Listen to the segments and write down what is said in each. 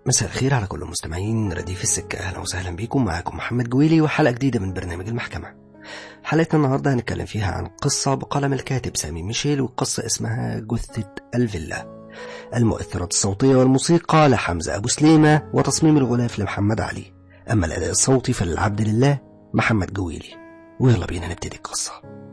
مساء الخير على كل المستمعين رديف السكة أهلا وسهلا بيكم معاكم محمد جويلي وحلقة جديدة من برنامج المحكمة حلقتنا النهاردة هنتكلم فيها عن قصة بقلم الكاتب سامي ميشيل والقصة اسمها جثة الفيلا المؤثرات الصوتية والموسيقى لحمزة أبو سليمة وتصميم الغلاف لمحمد علي أما الأداء الصوتي فللعبد لله محمد جويلي ويلا بينا نبتدي القصة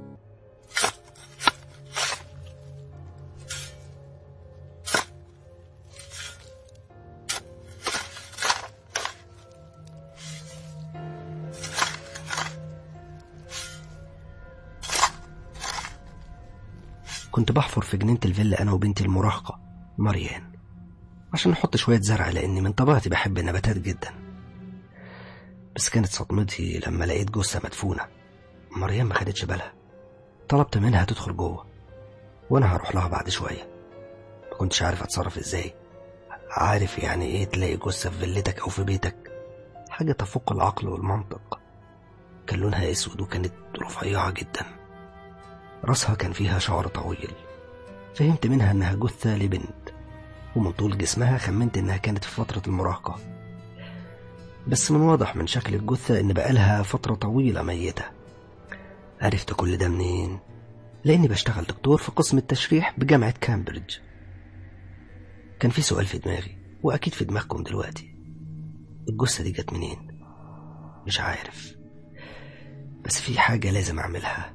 كنت بحفر في جنينة الفيلا أنا وبنتي المراهقة مريان عشان نحط شوية زرع لأني من طبيعتي بحب النباتات جدا بس كانت صدمتي لما لقيت جثة مدفونة مريم ما خدتش بالها طلبت منها تدخل جوه وأنا هروح لها بعد شوية ما كنتش عارف أتصرف إزاي عارف يعني إيه تلاقي جثة في فيلتك أو في بيتك حاجة تفوق العقل والمنطق كان لونها أسود وكانت رفيعة جدا راسها كان فيها شعر طويل فهمت منها انها جثة لبنت ومن طول جسمها خمنت انها كانت في فترة المراهقة بس من واضح من شكل الجثة ان بقالها فترة طويلة ميتة عرفت كل ده منين؟ لاني بشتغل دكتور في قسم التشريح بجامعة كامبريدج كان في سؤال في دماغي واكيد في دماغكم دلوقتي الجثة دي جت منين؟ مش عارف بس في حاجة لازم اعملها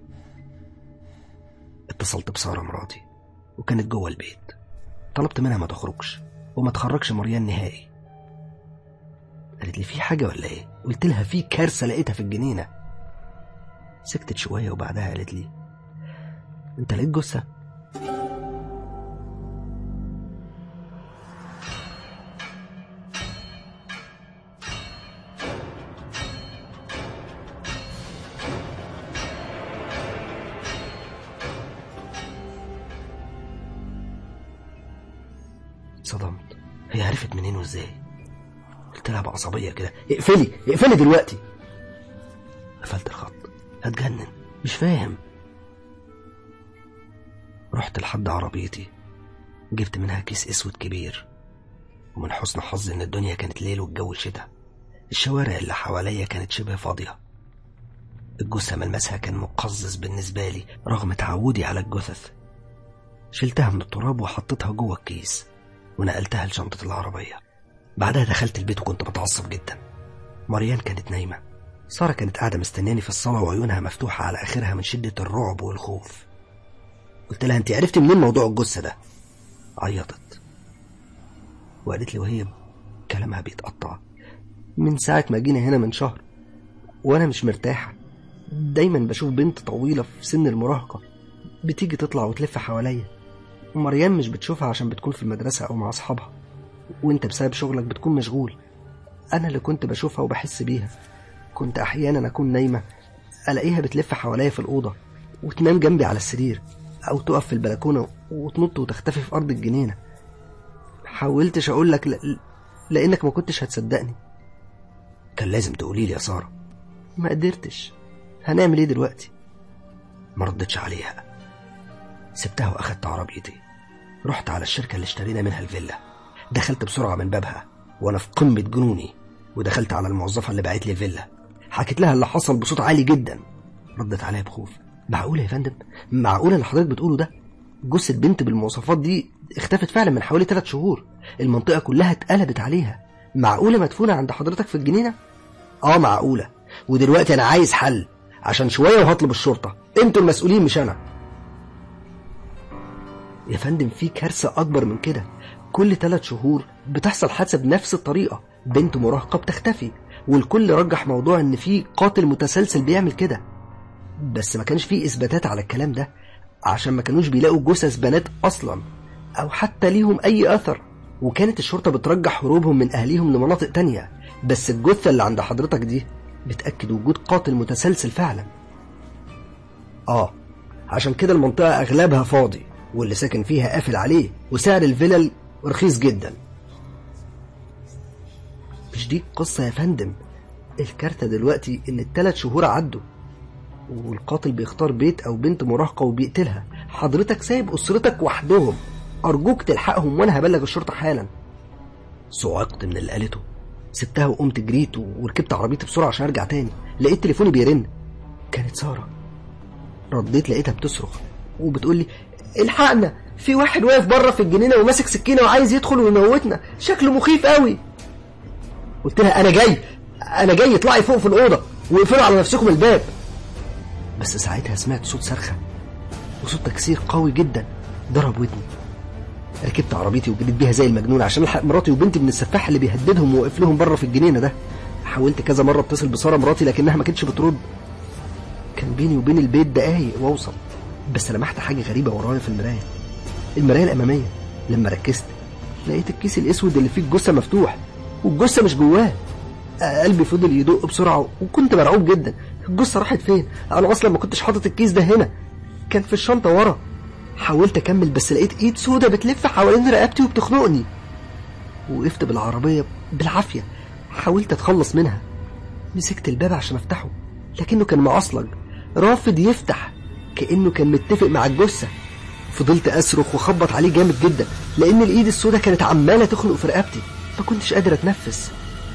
اتصلت بسارة مراتي وكانت جوه البيت طلبت منها ما تخرجش وما تخرجش مريان نهائي قالت لي في حاجة ولا ايه قلت لها في كارثة لقيتها في الجنينة سكتت شوية وبعدها قالت لي انت لقيت جثة صدمت هي عرفت منين وازاي قلت لها بعصبيه كده اقفلي اقفلي دلوقتي قفلت الخط هتجنن مش فاهم رحت لحد عربيتي جبت منها كيس اسود كبير ومن حسن حظي ان الدنيا كانت ليل والجو شتاء الشوارع اللي حواليا كانت شبه فاضيه الجثه ملمسها كان مقزز بالنسبه لي رغم تعودي على الجثث شلتها من التراب وحطيتها جوه الكيس ونقلتها لشنطة العربية بعدها دخلت البيت وكنت متعصب جدا مريان كانت نايمة سارة كانت قاعدة مستناني في الصالة وعيونها مفتوحة على آخرها من شدة الرعب والخوف قلت لها أنت عرفتي منين موضوع الجثة ده عيطت وقالت لي وهي كلامها بيتقطع من ساعة ما جينا هنا من شهر وأنا مش مرتاحة دايما بشوف بنت طويلة في سن المراهقة بتيجي تطلع وتلف حواليا مريم مش بتشوفها عشان بتكون في المدرسة أو مع أصحابها وأنت بسبب شغلك بتكون مشغول أنا اللي كنت بشوفها وبحس بيها كنت أحيانا أكون نايمة ألاقيها بتلف حواليا في الأوضة وتنام جنبي على السرير أو تقف في البلكونة وتنط وتختفي في أرض الجنينة حاولتش أقول لك ل... لأنك ما كنتش هتصدقني كان لازم تقولي لي يا سارة ما قدرتش هنعمل إيه دلوقتي ما ردتش عليها سبتها وأخدت عربيتي رحت على الشركة اللي اشترينا منها الفيلا دخلت بسرعة من بابها وأنا في قمة جنوني ودخلت على الموظفة اللي باعت لي الفيلا حكيت لها اللي حصل بصوت عالي جدا ردت عليا بخوف معقولة يا فندم معقولة اللي حضرتك بتقوله ده جثة بنت بالمواصفات دي اختفت فعلا من حوالي ثلاث شهور المنطقة كلها اتقلبت عليها معقولة مدفونة عند حضرتك في الجنينة اه معقولة ودلوقتي انا عايز حل عشان شوية وهطلب الشرطة انتوا المسؤولين مش انا يا فندم في كارثة أكبر من كده كل ثلاث شهور بتحصل حادثة بنفس الطريقة بنت مراهقة بتختفي والكل رجح موضوع إن في قاتل متسلسل بيعمل كده بس ما كانش في إثباتات على الكلام ده عشان ما كانوش بيلاقوا جثث بنات أصلا أو حتى ليهم أي أثر وكانت الشرطة بترجح هروبهم من أهليهم لمناطق تانية بس الجثة اللي عند حضرتك دي بتأكد وجود قاتل متسلسل فعلا آه عشان كده المنطقة أغلبها فاضي واللي ساكن فيها قافل عليه وسعر الفلل رخيص جدا مش دي القصة يا فندم الكارتة دلوقتي إن التلات شهور عدوا والقاتل بيختار بيت أو بنت مراهقة وبيقتلها حضرتك سايب أسرتك وحدهم أرجوك تلحقهم وأنا هبلغ الشرطة حالا صعقت من اللي قالته سبتها وقمت جريت وركبت عربيتي بسرعة عشان أرجع تاني لقيت تليفوني بيرن كانت سارة رديت لقيتها بتصرخ وبتقول لي الحقنا في واحد واقف بره في الجنينة وماسك سكينة وعايز يدخل ويموتنا شكله مخيف قوي قلت لها أنا جاي أنا جاي اطلعي فوق في الأوضة واقفلوا على نفسكم الباب بس ساعتها سمعت صوت صرخة وصوت تكسير قوي جدا ضرب ودني ركبت عربيتي وجريت بيها زي المجنون عشان الحق مراتي وبنتي من السفاح اللي بيهددهم وواقف لهم بره في الجنينه ده حاولت كذا مره اتصل بساره مراتي لكنها ما كانتش بترد كان بيني وبين البيت دقايق واوصل بس لمحت حاجه غريبه ورايا في المرايه المرايه الاماميه لما ركزت لقيت الكيس الاسود اللي فيه الجثه مفتوح والجثه مش جواه قلبي فضل يدق بسرعه وكنت مرعوب جدا الجثه راحت فين انا اصلا ما كنتش حاطط الكيس ده هنا كان في الشنطه ورا حاولت اكمل بس لقيت ايد سودة بتلف حوالين رقبتي وبتخنقني وقفت بالعربية بالعافية حاولت اتخلص منها مسكت الباب عشان افتحه لكنه كان معصلج رافض يفتح كأنه كان متفق مع الجثة فضلت اصرخ وخبط عليه جامد جدا لان الايد السوداء كانت عمالة تخنق في رقبتي ما كنتش قادر اتنفس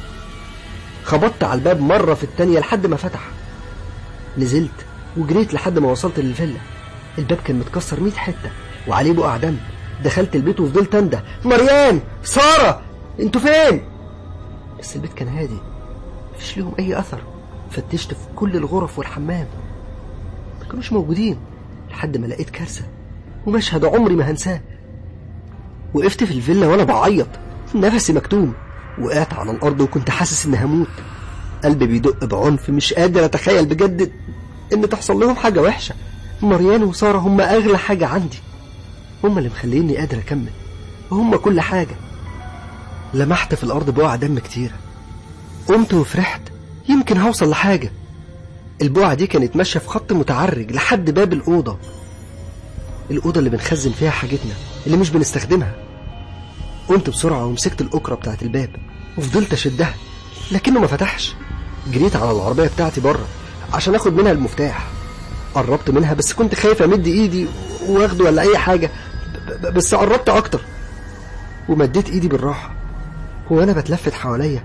خبطت على الباب مرة في التانية لحد ما فتح نزلت وجريت لحد ما وصلت للفيلا الباب كان متكسر 100 حته وعليه بقع دم دخلت البيت وفضلت انده مريان ساره انتوا فين بس البيت كان هادي مفيش ليهم اي اثر فتشت في كل الغرف والحمام ما كانوش موجودين لحد ما لقيت كارثه ومشهد عمري ما هنساه وقفت في الفيلا وانا بعيط نفسي مكتوم وقعت على الارض وكنت حاسس اني هموت قلبي بيدق بعنف مش قادر اتخيل بجد ان تحصل لهم حاجه وحشه مريان وسارة هم أغلى حاجة عندي هم اللي مخليني قادر أكمل وهم كل حاجة لمحت في الأرض بقع دم كتيرة قمت وفرحت يمكن هوصل لحاجة البقعة دي كانت ماشية في خط متعرج لحد باب الأوضة الأوضة اللي بنخزن فيها حاجتنا اللي مش بنستخدمها قمت بسرعة ومسكت الأكرة بتاعت الباب وفضلت أشدها لكنه ما فتحش جريت على العربية بتاعتي بره عشان اخد منها المفتاح قربت منها بس كنت خايف امد ايدي واخده ولا اي حاجه ب- ب- بس قربت اكتر ومديت ايدي بالراحه وانا بتلفت حواليا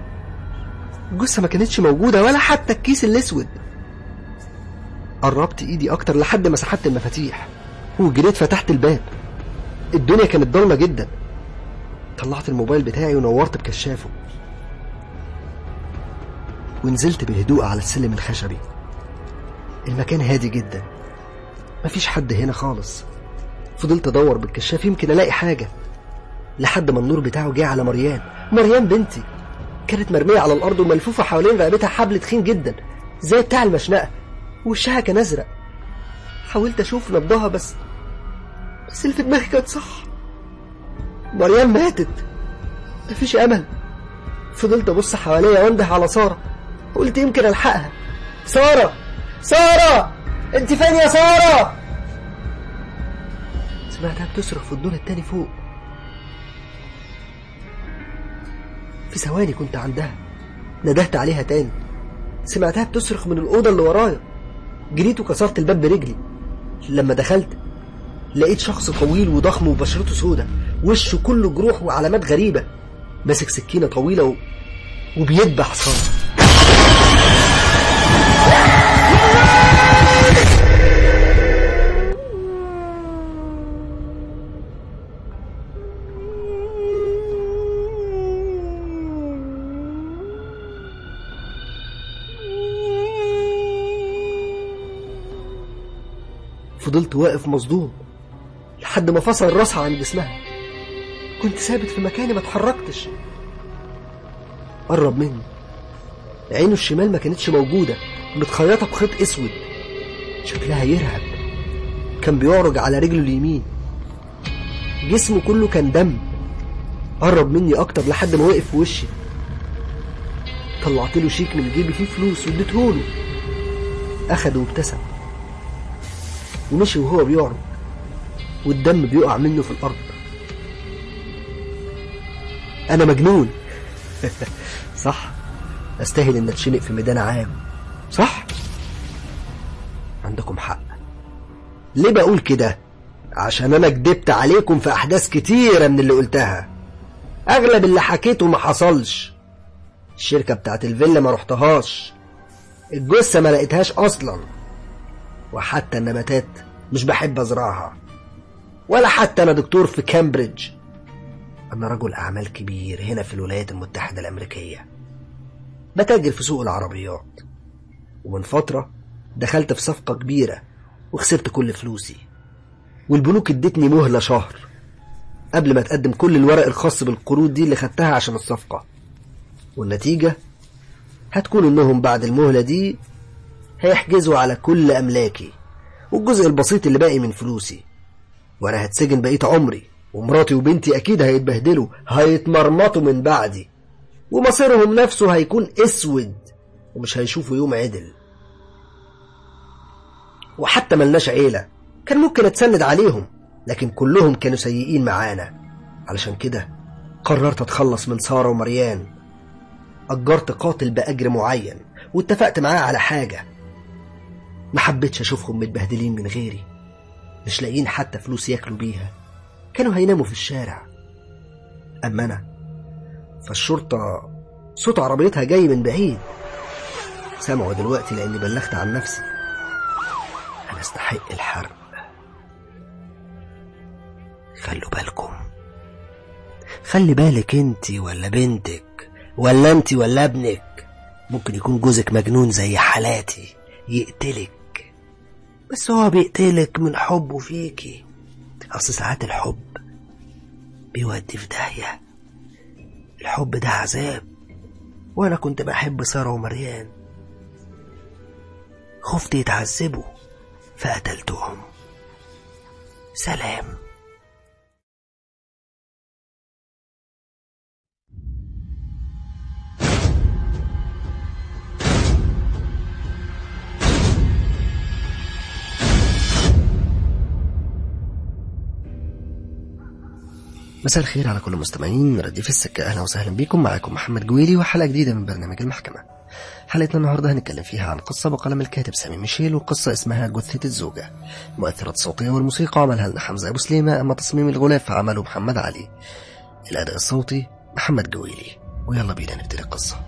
الجثه ما كانتش موجوده ولا حتى الكيس الاسود قربت ايدي اكتر لحد ما سحبت المفاتيح وجريت فتحت الباب الدنيا كانت ضلمه جدا طلعت الموبايل بتاعي ونورت بكشافه ونزلت بهدوء على السلم الخشبي المكان هادي جدا مفيش حد هنا خالص فضلت ادور بالكشاف يمكن الاقي حاجه لحد ما النور بتاعه جه على مريان مريان بنتي كانت مرميه على الارض وملفوفه حوالين رقبتها حبل تخين جدا زي بتاع المشنقه وشها كان ازرق حاولت اشوف نبضها بس بس اللي في دماغي كانت صح مريان ماتت مفيش امل فضلت ابص حواليا وانده على ساره قلت يمكن الحقها ساره ساره انت فين يا ساره سمعتها بتصرخ في الدور التاني فوق في ثواني كنت عندها ندهت عليها تاني سمعتها بتصرخ من الأوضة اللي ورايا جريت وكسرت الباب برجلي لما دخلت لقيت شخص طويل وضخم وبشرته سودة وشه كله جروح وعلامات غريبة ماسك سكينة طويلة و... وبيذبح سارة فضلت واقف مصدوم لحد ما فصل راسها عن جسمها كنت ثابت في مكاني ما اتحركتش قرب مني عينه الشمال ما كانتش موجودة متخيطة بخيط اسود شكلها يرهب كان بيعرج على رجله اليمين جسمه كله كان دم قرب مني اكتر لحد ما وقف في وشي طلعت له شيك من جيبي فيه فلوس واديتهوله اخده وابتسم ومشي وهو بيعرج والدم بيقع منه في الارض انا مجنون صح استاهل ان اتشنق في ميدان عام صح عندكم حق ليه بقول كده عشان انا كدبت عليكم في احداث كتيرة من اللي قلتها اغلب اللي حكيته ما حصلش الشركة بتاعت الفيلا ما رحتهاش الجثة ما لقيتهاش اصلا وحتى النباتات مش بحب ازرعها ولا حتى انا دكتور في كامبريدج انا رجل اعمال كبير هنا في الولايات المتحدة الامريكية بتاجر في سوق العربيات ومن فترة دخلت في صفقة كبيرة وخسرت كل فلوسي والبنوك ادتني مهلة شهر قبل ما تقدم كل الورق الخاص بالقروض دي اللي خدتها عشان الصفقة والنتيجة هتكون انهم بعد المهلة دي هيحجزوا على كل املاكي والجزء البسيط اللي باقي من فلوسي وانا هتسجن بقيت عمري ومراتي وبنتي اكيد هيتبهدلوا هيتمرمطوا من بعدي ومصيرهم نفسه هيكون اسود ومش هيشوفوا يوم عدل وحتى ملناش عيلة كان ممكن اتسند عليهم لكن كلهم كانوا سيئين معانا علشان كده قررت اتخلص من سارة ومريان أجرت قاتل بأجر معين واتفقت معاه على حاجة ما حبيتش أشوفهم متبهدلين من غيري مش لاقيين حتى فلوس ياكلوا بيها كانوا هيناموا في الشارع أما أنا فالشرطة صوت عربيتها جاي من بعيد سمعوا دلوقتي لأني بلغت عن نفسي أنا استحق الحرب خلوا بالكم خلي بالك انت ولا بنتك ولا انت ولا ابنك ممكن يكون جوزك مجنون زي حالاتي يقتلك بس هو بيقتلك من حبه فيكي اصل ساعات الحب بيودي في داهية الحب ده عذاب وانا كنت بحب سارة ومريان خفت يتعذبوا فقتلتهم سلام مساء الخير على كل المستمعين رديف السكة أهلا وسهلا بكم معاكم محمد جويلي وحلقة جديدة من برنامج المحكمة حلقتنا النهاردة هنتكلم فيها عن قصة بقلم الكاتب سامي ميشيل وقصة اسمها جثة الزوجة المؤثرات الصوتية والموسيقى عملها لنا حمزة أبو سليمة أما تصميم الغلاف عمله محمد علي الأداء الصوتي محمد جويلي ويلا بينا نبتدي القصة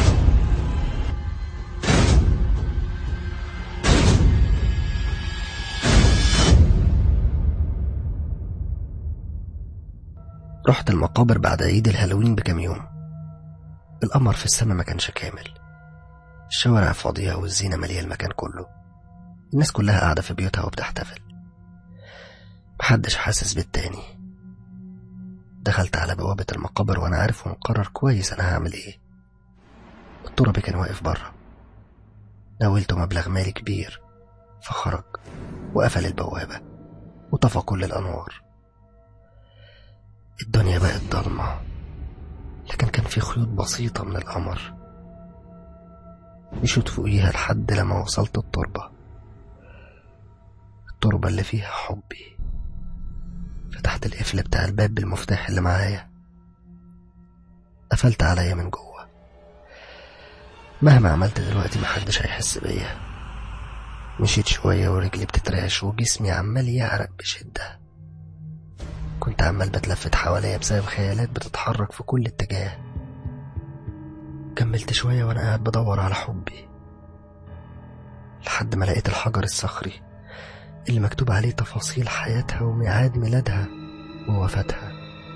رحت المقابر بعد عيد الهالوين بكام يوم القمر في السماء ما كانش كامل الشوارع فاضية والزينة مالية المكان كله الناس كلها قاعدة في بيوتها وبتحتفل محدش حاسس بالتاني دخلت على بوابة المقابر وأنا عارف ومقرر كويس أنا هعمل إيه التربي كان واقف بره ناولته مبلغ مالي كبير فخرج وقفل البوابة وطفى كل الأنوار الدنيا بقت ضلمة لكن كان في خيوط بسيطة من القمر مشيت فوقيها لحد لما وصلت التربة التربة اللي فيها حبي فتحت القفل بتاع الباب بالمفتاح اللي معايا قفلت عليا من جوه مهما عملت دلوقتي محدش هيحس بيا مشيت شوية ورجلي بتترعش وجسمي عمال يعرق بشدة كنت عمال بتلفت حواليا بسبب خيالات بتتحرك في كل اتجاه كملت شوية وأنا قاعد بدور على حبي لحد ما لقيت الحجر الصخري اللي مكتوب عليه تفاصيل حياتها وميعاد ميلادها ووفاتها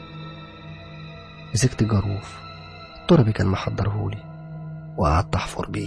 مسكت جاروف التربي كان محضرهولي وقعدت أحفر بيه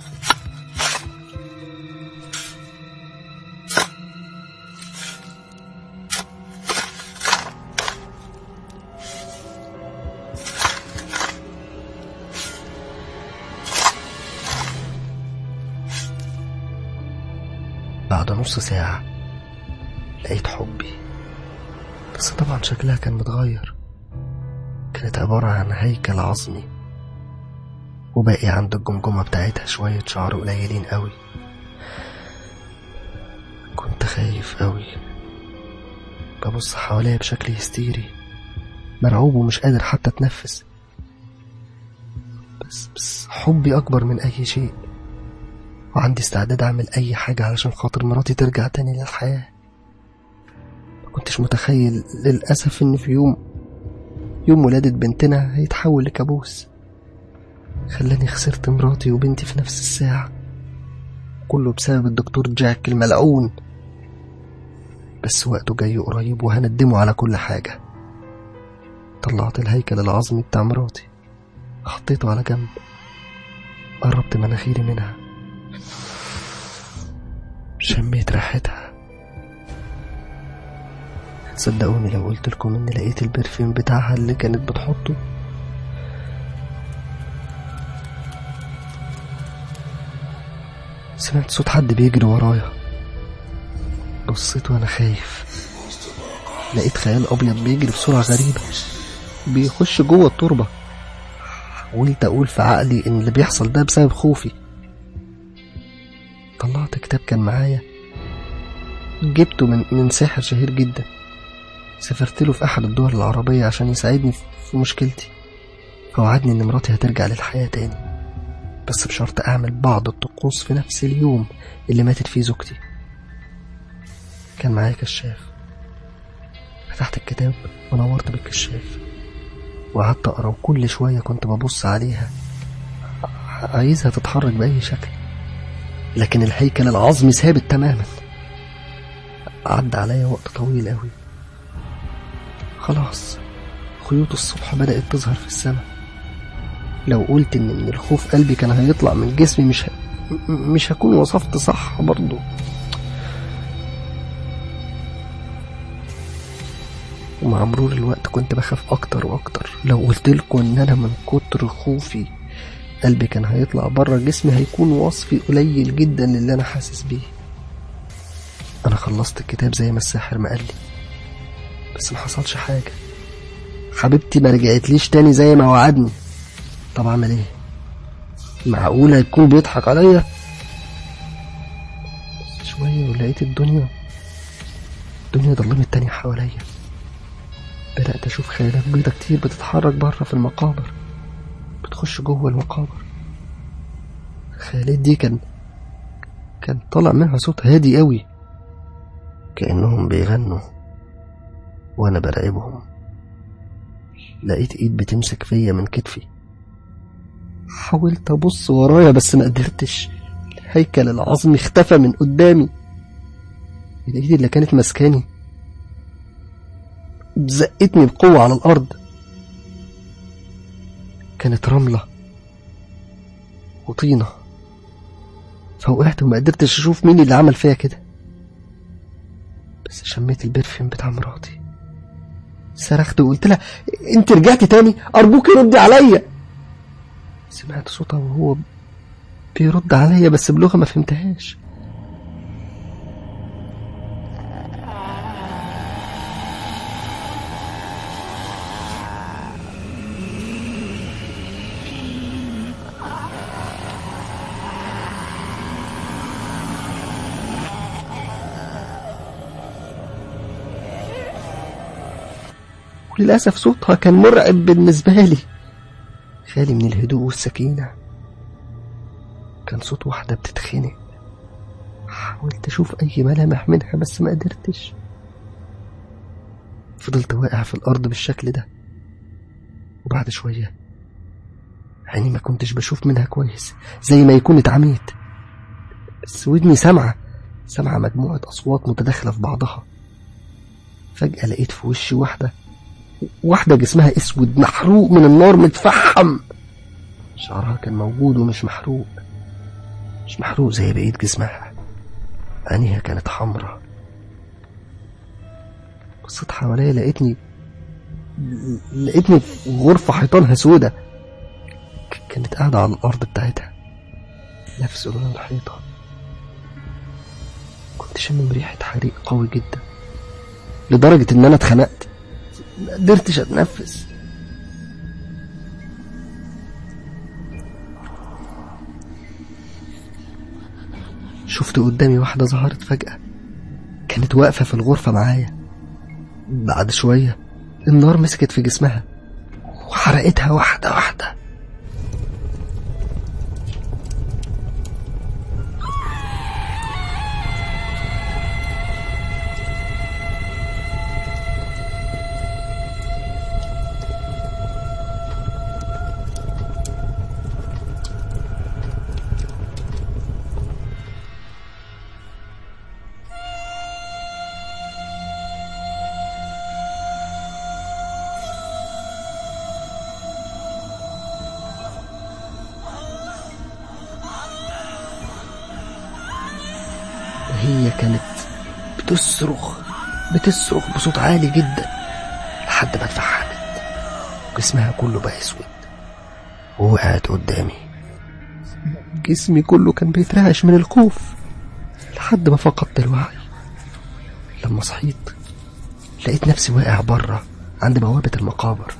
بعد نص ساعة لقيت حبي بس طبعا شكلها كان متغير كانت عبارة عن هيكل عظمي وباقي عند الجمجمة بتاعتها شوية شعر قليلين قوي كنت خايف قوي ببص حواليا بشكل هستيري مرعوب ومش قادر حتى اتنفس بس بس حبي أكبر من أي شيء وعندي استعداد أعمل أي حاجة علشان خاطر مراتي ترجع تاني للحياة ما كنتش متخيل للأسف إن في يوم يوم ولادة بنتنا هيتحول لكابوس خلاني خسرت مراتي وبنتي في نفس الساعة كله بسبب الدكتور جاك الملعون بس وقته جاي قريب وهندمه على كل حاجة طلعت الهيكل العظمي بتاع مراتي حطيته على جنب قربت مناخيري منها شميت ريحتها تصدقوني لو قلت لكم اني لقيت البرفيوم بتاعها اللي كانت بتحطه سمعت صوت حد بيجري ورايا بصيت وانا خايف لقيت خيال ابيض بيجري بسرعه غريبه بيخش جوه التربه حاولت اقول في عقلي ان اللي بيحصل ده بسبب خوفي طلعت كتاب كان معايا جبته من من ساحر شهير جدا سافرت له في احد الدول العربيه عشان يساعدني في مشكلتي فوعدني ان مراتي هترجع للحياه تاني بس بشرط اعمل بعض الطقوس في نفس اليوم اللي ماتت فيه زوجتي كان معايا كشاف فتحت الكتاب ونورت بالكشاف وقعدت اقرا وكل شويه كنت ببص عليها عايزها تتحرك باي شكل لكن الهيكل العظمي ثابت تماما عدى عليا وقت طويل قوي خلاص خيوط الصبح بدأت تظهر في السماء لو قلت ان من الخوف قلبي كان هيطلع من جسمي مش ه... مش هكون وصفت صح برضو ومع مرور الوقت كنت بخاف اكتر واكتر لو قلت لكم ان انا من كتر خوفي قلبي كان هيطلع بره جسمي هيكون وصفي قليل جدا للي انا حاسس بيه انا خلصت الكتاب زي ما الساحر ما قال لي بس ما حصلش حاجه حبيبتي ما رجعتليش تاني زي ما وعدني طب اعمل ايه معقول هيكون بيضحك عليا بس شويه ولقيت الدنيا الدنيا ضلمت تاني حواليا بدأت أشوف خيالات بيضة كتير بتتحرك بره في المقابر بتخش جوه المقابر الخيالات دي كان كان طالع منها صوت هادي قوي كأنهم بيغنوا وأنا براقبهم لقيت إيد بتمسك فيا من كتفي حاولت أبص ورايا بس ما قدرتش الهيكل العظمي اختفى من قدامي الإيد اللي كانت ماسكاني زقتني بقوة على الأرض كانت رملة وطينة فوقعت وما قدرتش أشوف مين اللي عمل فيا كده بس شميت البرفيوم بتاع مراتي صرخت وقلت لها انت رجعتي تاني ارجوك ردي عليا سمعت صوتها وهو بيرد عليا بس بلغة ما فهمتهاش وللأسف صوتها كان مرعب بالنسبة لي خالي من الهدوء والسكينة كان صوت واحدة بتتخنق حاولت أشوف أي ملامح منها بس ما قدرتش فضلت واقع في الأرض بالشكل ده وبعد شوية عيني ما كنتش بشوف منها كويس زي ما يكون اتعميت بس ودني سامعة سامعة مجموعة أصوات متداخلة في بعضها فجأة لقيت في وشي واحدة واحدة جسمها اسود محروق من النار متفحم شعرها كان موجود ومش محروق مش محروق زي بقية جسمها عينيها كانت حمرا بصيت حواليا لقيتني لقيتني في غرفة حيطانها سودة كانت قاعدة على الأرض بتاعتها نفس لون الحيطة كنت شامم ريحة حريق قوي جدا لدرجة إن أنا اتخنقت ما قدرتش اتنفس شفت قدامي واحدة ظهرت فجأة كانت واقفة في الغرفة معايا بعد شوية النار مسكت في جسمها وحرقتها واحدة واحدة كانت بتصرخ بتصرخ بصوت عالي جدا لحد ما اتفحمت جسمها كله بقى اسود ووقعت قدامي جسمي كله كان بيترعش من الخوف لحد ما فقدت الوعي لما صحيت لقيت نفسي واقع بره عند بوابة المقابر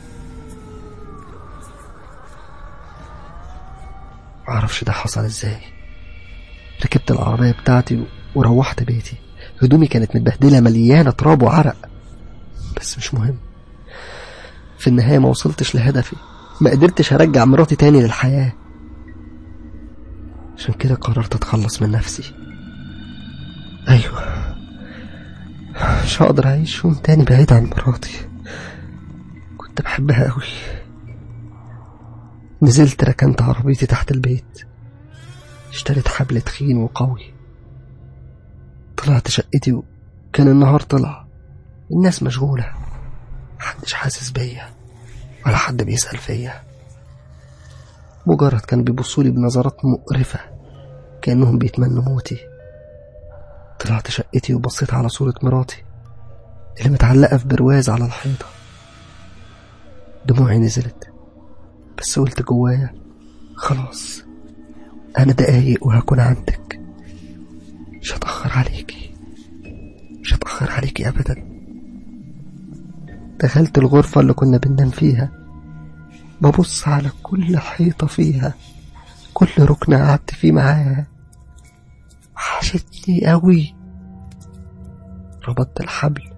معرفش ده حصل ازاي ركبت العربية بتاعتي وروحت بيتي هدومي كانت متبهدلة مليانة تراب وعرق بس مش مهم في النهاية ما وصلتش لهدفي ما قدرتش أرجع مراتي تاني للحياة عشان كده قررت أتخلص من نفسي أيوة مش هقدر أعيش يوم تاني بعيد عن مراتي كنت بحبها أوي نزلت ركنت عربيتي تحت البيت اشتريت حبل تخين وقوي طلعت شقتي وكان النهار طلع الناس مشغولة محدش حاسس بيا ولا حد بيسأل فيا مجرد كان بيبصولي بنظرات مقرفة كأنهم بيتمنوا موتي طلعت شقتي وبصيت على صورة مراتي اللي متعلقة في برواز على الحيطة دموعي نزلت بس قلت جوايا خلاص أنا دقايق وهكون عندك مش هتأخر عليكي مش هتأخر عليكي أبدا دخلت الغرفة اللي كنا بننام فيها ببص على كل حيطة فيها كل ركن قعدت فيه معاها وحشتني قوي ربطت الحبل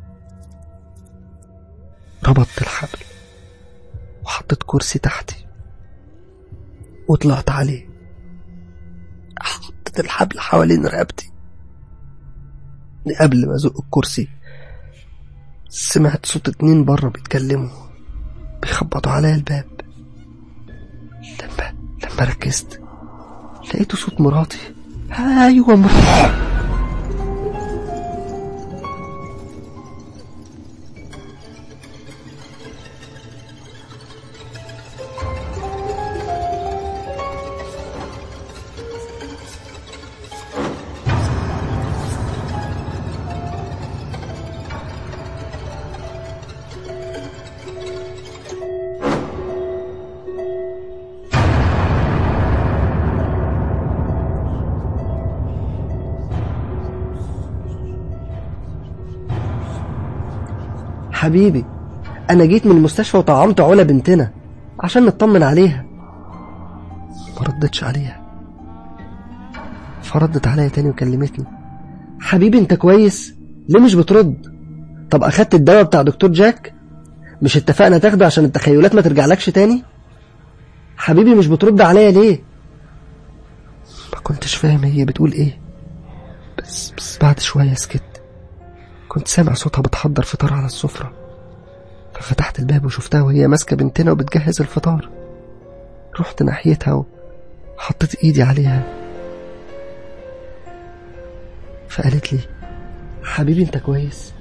ربطت الحبل وحطيت كرسي تحتي وطلعت عليه حطيت الحبل حوالين رقبتي قبل ما ازق الكرسي سمعت صوت اتنين بره بيتكلموا بيخبطوا عليا الباب لما لما ركزت لقيته صوت مراتي ايوه مراتي حبيبي انا جيت من المستشفى وطعمت علا بنتنا عشان نطمن عليها ما ردتش عليها فردت عليا تاني وكلمتني حبيبي انت كويس ليه مش بترد طب اخدت الدواء بتاع دكتور جاك مش اتفقنا تاخده عشان التخيلات ما ترجعلكش تاني حبيبي مش بترد عليا ليه ما كنتش فاهم هي بتقول ايه بس بس بعد شوية سكت كنت سامع صوتها بتحضر فطار على السفرة ففتحت الباب وشفتها وهي ماسكة بنتنا وبتجهز الفطار رحت ناحيتها وحطيت ايدي عليها فقالت لي حبيبي انت كويس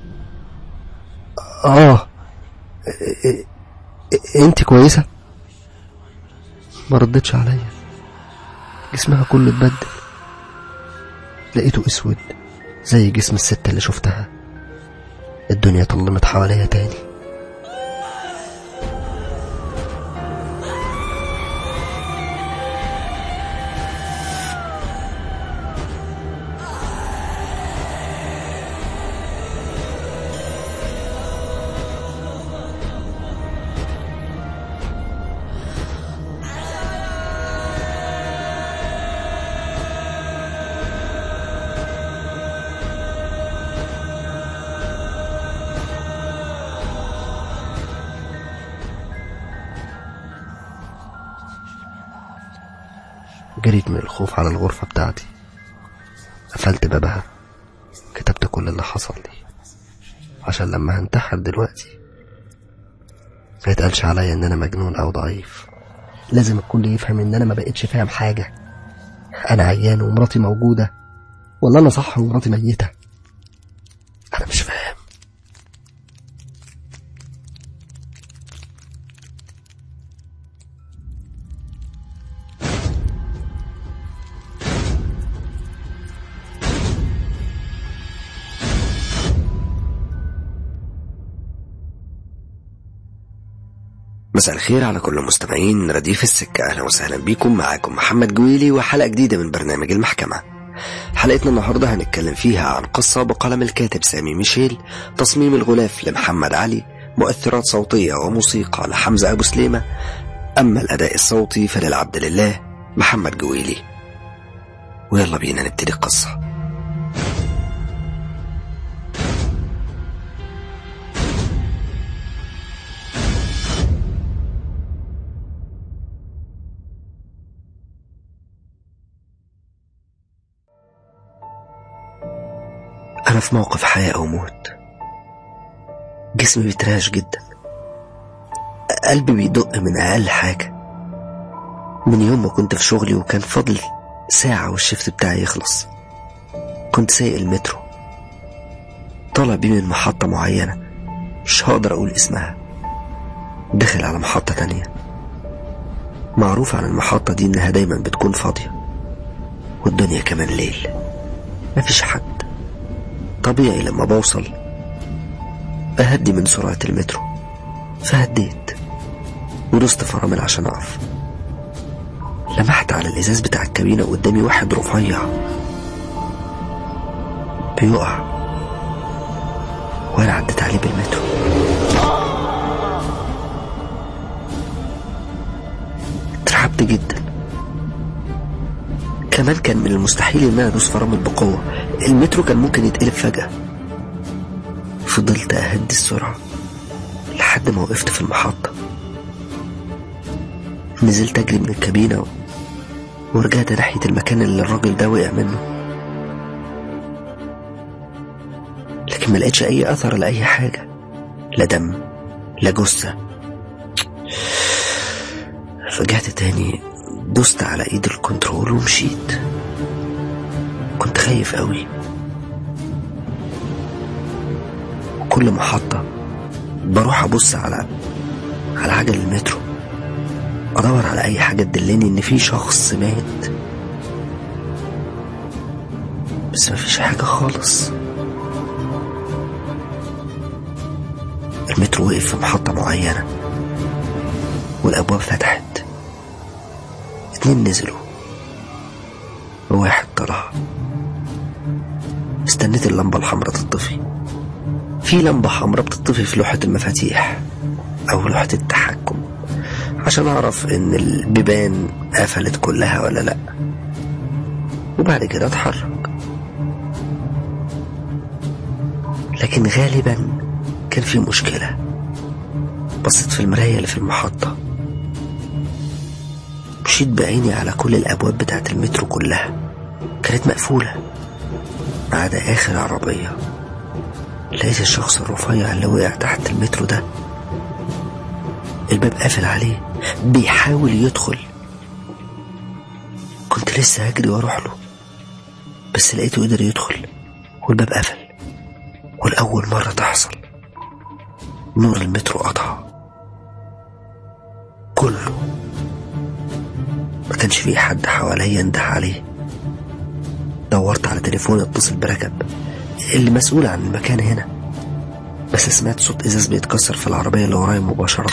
اه إ- إ- إ- انت كويسة ما ردتش عليا جسمها كله اتبدل لقيته اسود زي جسم الست اللي شفتها الدنيا طلمت حواليا تاني جريت من الخوف على الغرفة بتاعتي قفلت بابها كتبت كل اللي حصل لي عشان لما هنتحر دلوقتي ما يتقالش عليا ان انا مجنون او ضعيف لازم الكل يفهم ان انا ما بقتش فاهم حاجة انا عيان ومراتي موجودة ولا انا صح ومراتي ميتة انا مش فاهم مساء الخير على كل المستمعين رديف السكة أهلا وسهلا بكم معاكم محمد جويلي وحلقة جديدة من برنامج المحكمة حلقتنا النهاردة هنتكلم فيها عن قصة بقلم الكاتب سامي ميشيل تصميم الغلاف لمحمد علي مؤثرات صوتية وموسيقى لحمزة أبو سليمة أما الأداء الصوتي فللعبد لله محمد جويلي ويلا بينا نبتدي القصة أنا في موقف حياة أو موت جسمي بيترعش جدا قلبي بيدق من أقل حاجة من يوم ما كنت في شغلي وكان فاضل ساعة والشفت بتاعي يخلص كنت سايق المترو طالع بيه من محطة معينة مش هقدر أقول اسمها دخل على محطة تانية معروف عن المحطة دي إنها دايما بتكون فاضية والدنيا كمان ليل مفيش حد طبيعي لما بوصل بهدي من سرعة المترو فهديت ودوست فرامل عشان أقف لمحت على الإزاز بتاع الكابينة قدامي واحد رفيع بيقع وأنا عديت عليه بالمترو اترعبت جدا كمان كان من المستحيل ان انا ادوس فرامل بقوه المترو كان ممكن يتقلب فجاه فضلت اهدي السرعه لحد ما وقفت في المحطه نزلت اجري من الكابينه ورجعت ناحيه المكان اللي الراجل ده وقع منه لكن ما لقيتش اي اثر لاي حاجه لا دم لا جثه رجعت تاني دوست على ايد الكنترول ومشيت كنت خايف قوي كل محطة بروح أبص على على عجل المترو أدور على أي حاجة تدلني إن في شخص مات بس مفيش حاجة خالص المترو وقف في محطة معينة والأبواب فتحت اتنين نزلوا وواحد طلع استنيت اللمبة الحمراء تطفي في لمبة حمراء بتطفي في لوحة المفاتيح أو لوحة التحكم عشان أعرف إن البيبان قفلت كلها ولا لأ وبعد كده أتحرك لكن غالبا كان في مشكلة بصيت في المراية اللي في المحطة مشيت بعيني على كل الأبواب بتاعت المترو كلها كانت مقفولة ما عدا آخر عربية لقيت الشخص الرفيع اللي وقع تحت المترو ده الباب قافل عليه بيحاول يدخل كنت لسه هجري واروح له بس لقيته قدر يدخل والباب قفل والأول مرة تحصل نور المترو قطع كله ما كانش في حد حواليا انده عليه دورت على تليفون اتصل بركب اللي مسؤول عن المكان هنا بس سمعت صوت ازاز بيتكسر في العربية اللي ورايا مباشرة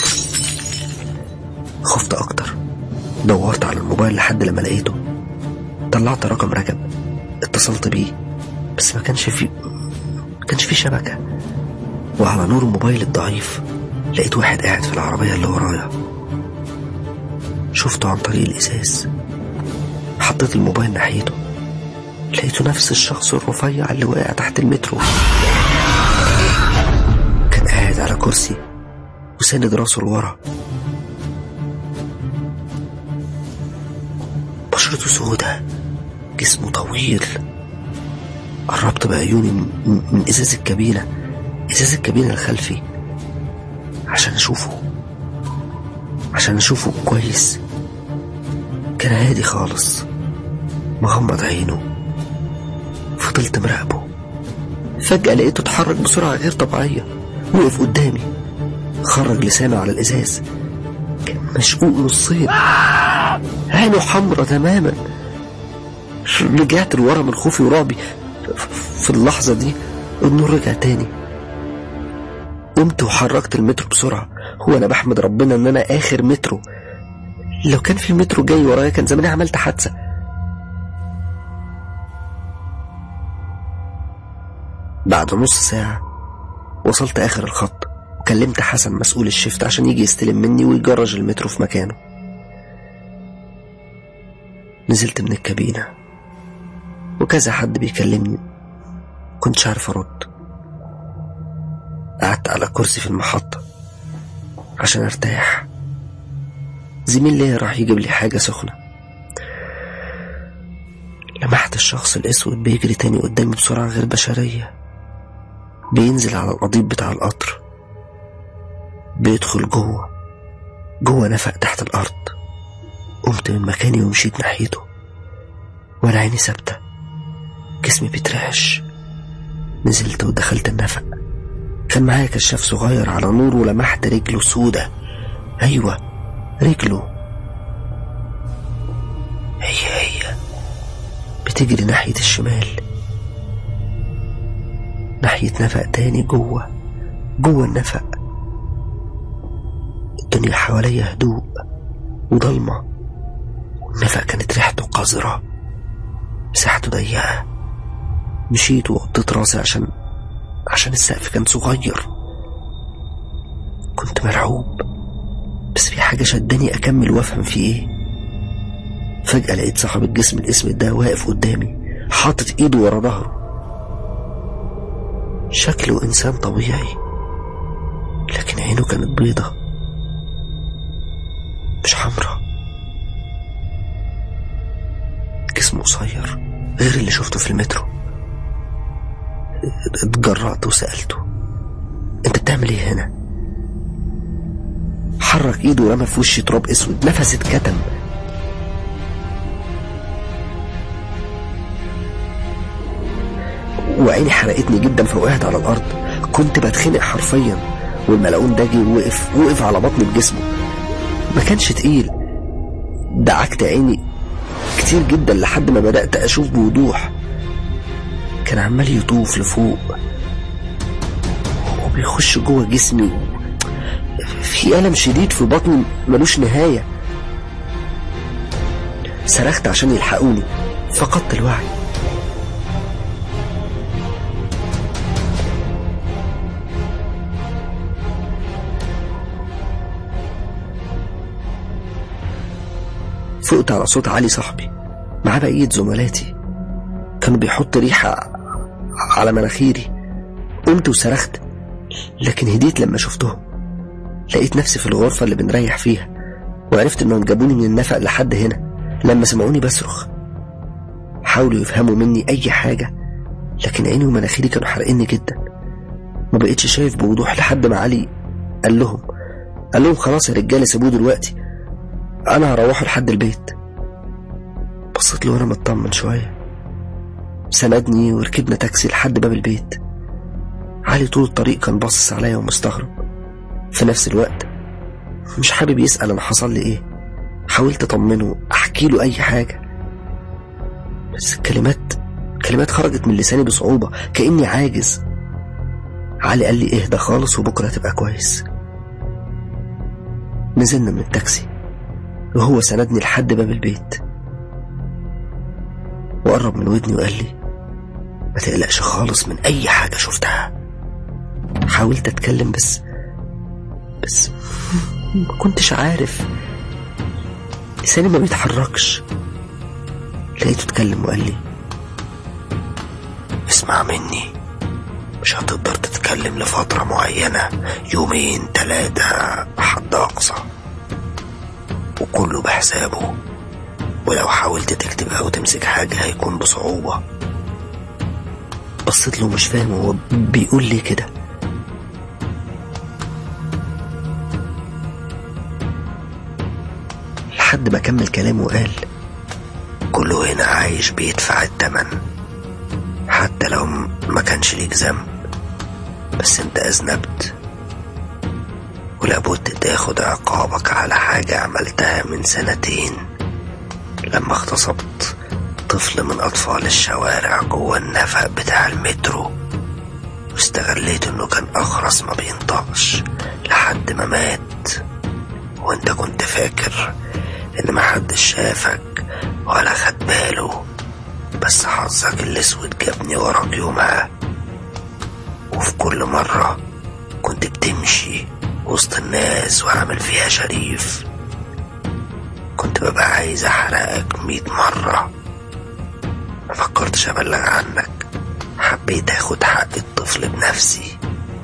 خفت اكتر دورت على الموبايل لحد لما لقيته طلعت رقم ركب اتصلت بيه بس ما كانش في ما كانش في شبكة وعلى نور الموبايل الضعيف لقيت واحد قاعد في العربية اللي ورايا شفته عن طريق الإزاز حطيت الموبايل ناحيته لقيته نفس الشخص الرفيع اللي وقع تحت المترو كان قاعد على كرسي وساند راسه لورا بشرته سودة جسمه طويل قربت بعيوني من, من ازاز الكابينة ازاز الكابينة الخلفي عشان اشوفه عشان اشوفه كويس كان هادي خالص مغمض عينه فضلت مراقبه فجأة لقيته اتحرك بسرعة غير طبيعية وقف قدامي خرج لسانه على الإزاز كان مشقوق نصين عينه حمرة تماما رجعت لورا من خوفي ورعبي في اللحظة دي النور رجع تاني قمت وحركت المترو بسرعة هو أنا بحمد ربنا إن أنا آخر مترو لو كان في مترو جاي ورايا كان زماني عملت حادثة بعد نص ساعة وصلت آخر الخط وكلمت حسن مسؤول الشفت عشان يجي يستلم مني ويجرج المترو في مكانه نزلت من الكابينة وكذا حد بيكلمني كنتش عارف أرد قعدت على كرسي في المحطة عشان أرتاح زميل ليا راح يجيب لي حاجة سخنة لمحت الشخص الأسود بيجري تاني قدامي بسرعة غير بشرية بينزل على القضيب بتاع القطر بيدخل جوه جوه نفق تحت الأرض قمت من مكاني ومشيت ناحيته وأنا عيني ثابتة جسمي بيترعش نزلت ودخلت النفق كان معايا كشاف صغير على نور ولمحت رجله سودة أيوة رجله هي هي بتجري ناحية الشمال ناحية نفق تاني جوه جوه النفق الدنيا حواليا هدوء وضلمة والنفق كانت ريحته قذرة مساحته ضيقة مشيت وغطيت راسي عشان عشان السقف كان صغير كنت مرعوب بس في حاجة شداني أكمل وأفهم في إيه فجأة لقيت صاحب الجسم الأسود ده واقف قدامي حاطط إيده ورا ظهره شكله إنسان طبيعي لكن عينه كانت بيضة مش حمرا جسمه قصير غير اللي شفته في المترو اتجرأت وسألته انت بتعمل ايه هنا حرك ايده ورمى في وشي تراب اسود نفس اتكتم وعيني حرقتني جدا فوقعت على الارض كنت بتخنق حرفيا والملعون ده جه وقف وقف على بطني بجسمه ما كانش تقيل دعكت عيني كتير جدا لحد ما بدأت أشوف بوضوح كان عمال يطوف لفوق وبيخش جوه جسمي في ألم شديد في بطني ملوش نهاية صرخت عشان يلحقوني فقدت الوعي فقت على صوت علي صاحبي مع بقية زملاتي كانوا بيحط ريحة على مناخيري قمت وصرخت لكن هديت لما شفتهم لقيت نفسي في الغرفة اللي بنريح فيها وعرفت انهم جابوني من النفق لحد هنا لما سمعوني بصرخ حاولوا يفهموا مني اي حاجة لكن عيني ومناخيري كانوا حرقيني جدا ما بقيتش شايف بوضوح لحد ما علي قال لهم قال لهم خلاص يا رجاله سيبوه دلوقتي انا هروحه لحد البيت بصيت له وانا مطمن شويه سندني وركبنا تاكسي لحد باب البيت علي طول الطريق كان باصص عليا ومستغرب في نفس الوقت مش حابب يسأل انا حصل لي ايه حاولت اطمنه احكي له اي حاجه بس الكلمات كلمات خرجت من لساني بصعوبه كاني عاجز علي قال لي اهدى خالص وبكره تبقى كويس نزلنا من التاكسي وهو سندني لحد باب البيت وقرب من ودني وقال لي ما تقلقش خالص من اي حاجة شفتها حاولت اتكلم بس بس ما كنتش عارف لساني ما بيتحركش لقيته اتكلم وقال لي اسمع مني مش هتقدر تتكلم لفترة معينة يومين تلاتة حد أقصى وكله بحسابه ولو حاولت تكتب أو تمسك حاجة هيكون بصعوبة بصيت له مش فاهم هو بيقول لي كده لحد ما كمل كلامه وقال كله هنا عايش بيدفع التمن حتى لو ما كانش ليك ذنب بس انت اذنبت ولابد تاخد عقابك على حاجة عملتها من سنتين لما اغتصبت طفل من أطفال الشوارع جوه النفق بتاع المترو واستغليت انه كان اخرس ما بينطقش لحد ما مات وانت كنت فاكر ان محدش شافك ولا خد باله بس حظك الاسود جابني وراك يومها وفي كل مرة كنت بتمشي وسط الناس وعامل فيها شريف كنت ببقى عايز احرقك ميت مرة ما فكرتش ابلغ عنك حبيت اخد حق الطفل بنفسي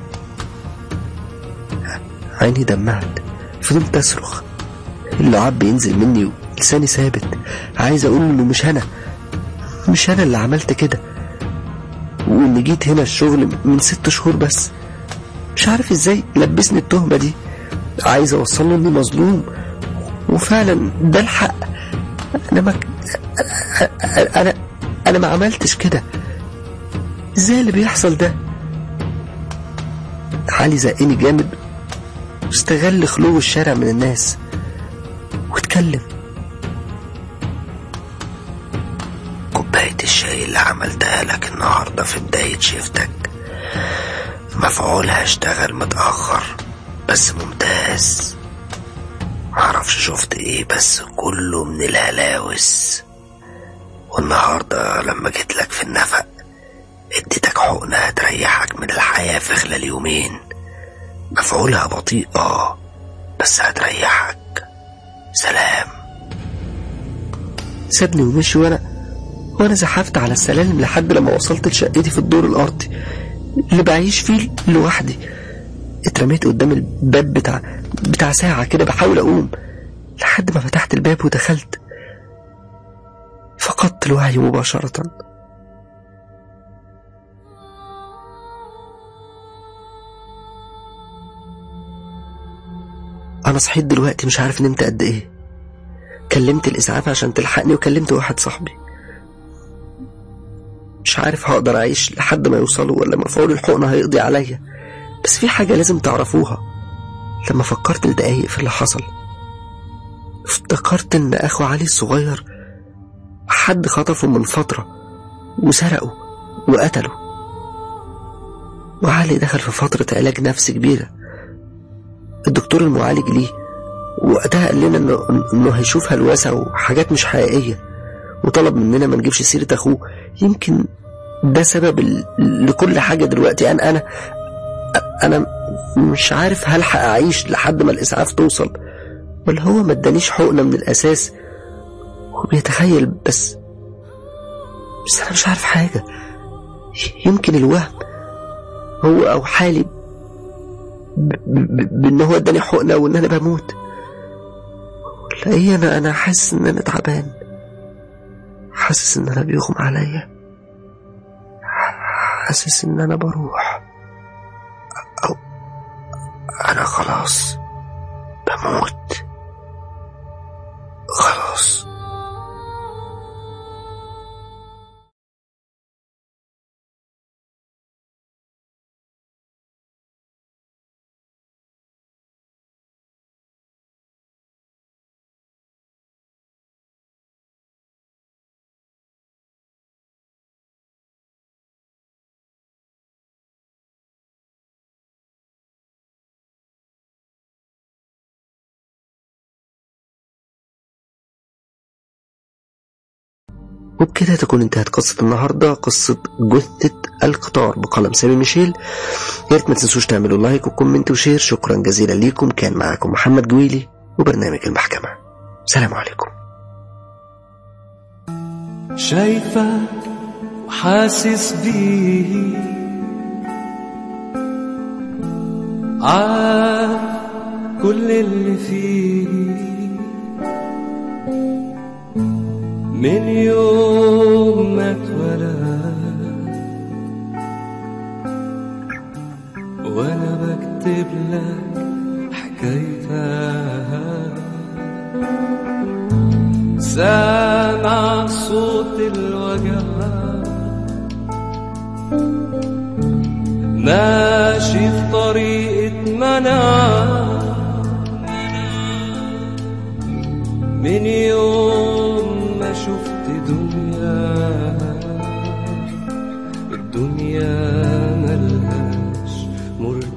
عيني دمعت فضلت اصرخ اللعاب بينزل مني ولساني ثابت عايز اقول انه مش انا مش انا اللي عملت كده واني جيت هنا الشغل من ست شهور بس مش عارف ازاي لبسني التهمة دي عايز اوصل له اني مظلوم وفعلا ده الحق انا ما انا انا ما عملتش كده ازاي اللي بيحصل ده علي زقني جامد واستغل خلو الشارع من الناس واتكلم كوباية الشاي اللي عملتها لك النهاردة في بداية شيفتك مفعولها اشتغل متأخر بس ممتاز معرفش شفت ايه بس كله من الهلاوس والنهاردة لما جيت لك في النفق اديتك حقنة تريحك من الحياة في خلال يومين مفعولها بطيء اه بس هتريحك سلام سابني ومشي وانا وانا زحفت على السلالم لحد لما وصلت لشقتي في الدور الارضي اللي بعيش فيه لوحدي اترميت قدام الباب بتاع بتاع ساعة كده بحاول أقوم لحد ما فتحت الباب ودخلت فقدت الوعي مباشرة أنا صحيت دلوقتي مش عارف نمت قد إيه كلمت الإسعاف عشان تلحقني وكلمت واحد صاحبي مش عارف هقدر أعيش لحد ما يوصلوا ولا مفعول الحقنة هيقضي عليا بس في حاجة لازم تعرفوها لما فكرت لدقايق في اللي حصل افتكرت إن أخو علي الصغير حد خطفه من فترة وسرقه وقتله وعلي دخل في فترة علاج نفسي كبيرة الدكتور المعالج ليه وقتها قال لنا انه انه هيشوف هلوسه وحاجات مش حقيقيه وطلب مننا ما نجيبش سيره اخوه يمكن ده سبب ال... لكل حاجه دلوقتي انا انا انا مش عارف هلحق اعيش لحد ما الاسعاف توصل ولا هو ما ادانيش حقنه من الاساس وبيتخيل بس بس انا مش عارف حاجه يمكن الوهم هو او حالي بان هو اداني حقنه وان انا بموت ولا ايه انا انا حاسس ان انا تعبان حاسس ان انا بيغم عليا حاسس ان انا بروح او انا خلاص بموت خلاص وبكده تكون انتهت قصة النهاردة قصة جثة القطار بقلم سامي ميشيل يا ريت ما تنسوش تعملوا لايك وكومنت وشير شكرا جزيلا ليكم كان معاكم محمد جويلي وبرنامج المحكمة سلام عليكم شايفك وحاسس بيه عارف كل اللي فيه من يوم ما اتولد وانا بكتب لك حكايتها سامع صوت الوجع ماشي في طريقة منع من يوم ما شفت دنيا الدنيا ملهاش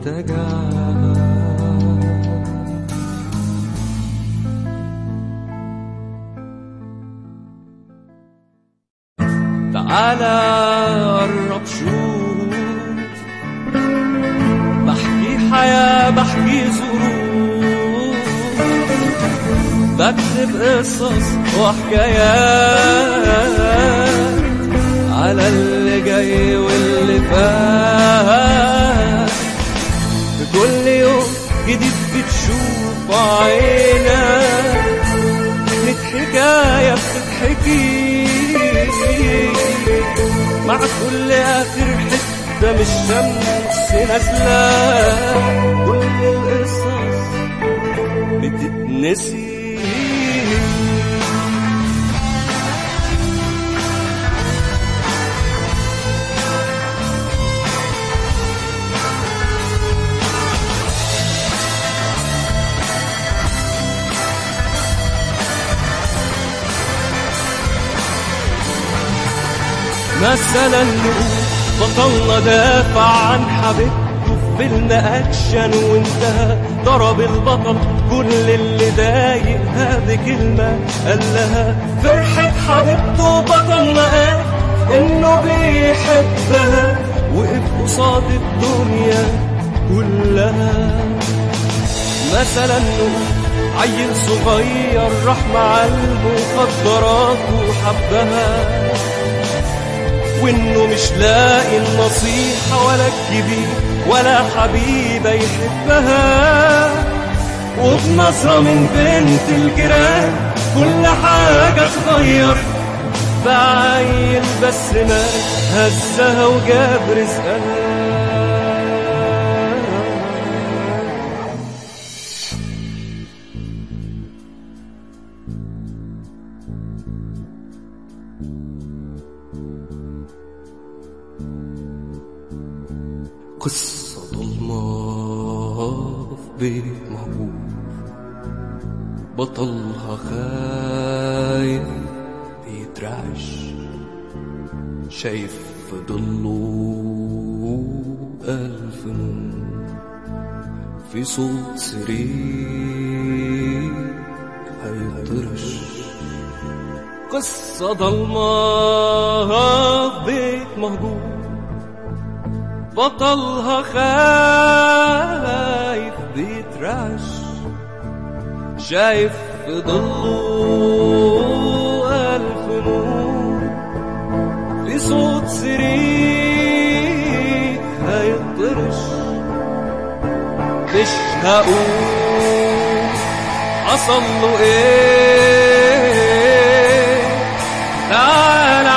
محتاجها تعالى قرب شوف بحكي حياة بحكي ظروف بكتب قصص وحكايات على اللي جاي واللي فات كل يوم جديد بتشوف عينك كانت حكاية بتتحكي مع كل آخر حتة من الشمس نازلة كل القصص بتتنسي مثلا نقول بطلنا دافع عن حبيبته في فيلم اكشن وانتهى ضرب البطل كل اللي ضايقها بكلمة قال لها فرحة حبيبته بطلنا قال انه بيحبها وقف قصاد الدنيا كلها مثلا نقول عيل صغير راح مع المخدرات وحبها وانه مش لاقي النصيحة ولا الكبير ولا حبيبة يحبها وبنظرة من بنت الجيران كل حاجة اتغير بعيل بس ما هزها وجاب رزقها قصة ضلمة في بيت مهجور بطلها خايف بيترعش شايف في ضله ألف نور في صوت سرير هيطرش قصة ضلمة في بيت مهجور بطلها خايف بيترعش شايف في ضله ألف نور في صوت سرير هيطرش مش هقول حصل له ايه تعال